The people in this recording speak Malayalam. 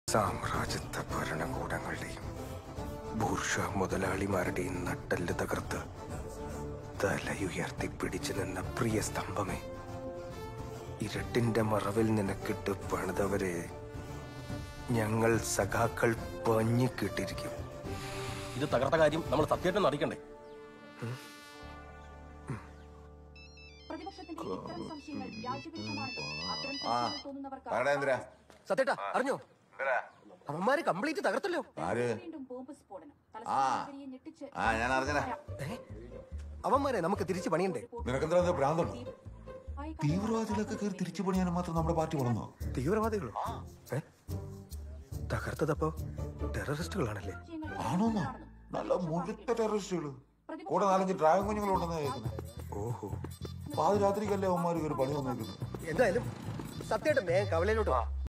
സാമ്രാജ്യത്വ ഭരണകൂടങ്ങളുടെയും ബൂർഷ മുതലാളിമാരുടെയും നട്ടല് തകർത്ത് തലയുയർത്തി പിടിച്ചു നിന്ന പ്രിയ സ്തംഭമേ ഇരട്ടിന്റെ മറവിൽ നിനക്കിട്ട് പണിതവരെ ഞങ്ങൾ സഖാക്കൾ പഞ്ഞിക്കിട്ടിരിക്കും ഇത് തകർത്ത കാര്യം നമ്മൾ സത്യമായിട്ടും അറിയിക്കണ്ടേ പ്രതിപക്ഷത്തിന്റെ ഇത്തരം സംശയങ്ങൾ വ്യാജവിരുദ്ധമാണെന്നും അത്തരം ആ സംശയങ്ങൾ തോന്നുന്നവർക്ക് പറയടാ എന്തിനാ സത്യേട്ടാ അറിഞ്ഞോ അവന്മാര് കംപ്ലീറ്റ് തകർത്തല്ലോ ആര് വീണ്ടും ബോംബ് സ്ഫോടനം ആ. തലസ്ഥാന നഗരിയെ ഞെട്ടിച്ച് ആ ഞാൻ അറിഞ്ഞന അവന്മാരെ നമുക്ക് തിരിച്ചു പണിയണ്ടേ നിനക്കെന്താ ഭ്രാന്തുണ്ടോ തീവ്രവാദികളൊക്കെ കയറി തിരിച്ചു പണിയാനും മാത്രം നമ്മുടെ പാർട്ടി വളർന്നോ തീവ്രവാദികളോ ഏ തകർത്തതപ്പോ ടെററിസ്റ്റുകളാണല്ലേ ആണോന്നോ നല്ല മുഴുത്ത ടെററിസ്റ്റുകള് കൂടെ നാലഞ്ച് ഡ്രാഗൺ കുഞ്ഞുങ്ങളുണ്ടെന്ന് കേൾക്കുന്നത് ഓഹോ പാതിരാത്രിക്കല്ലേ അവന്മാർ കയറി പണി വന്നേക്കുന്നത് എന്തായാലും സത്യമായിട്ടും വേഗം കവലയിലോട്ട് വാ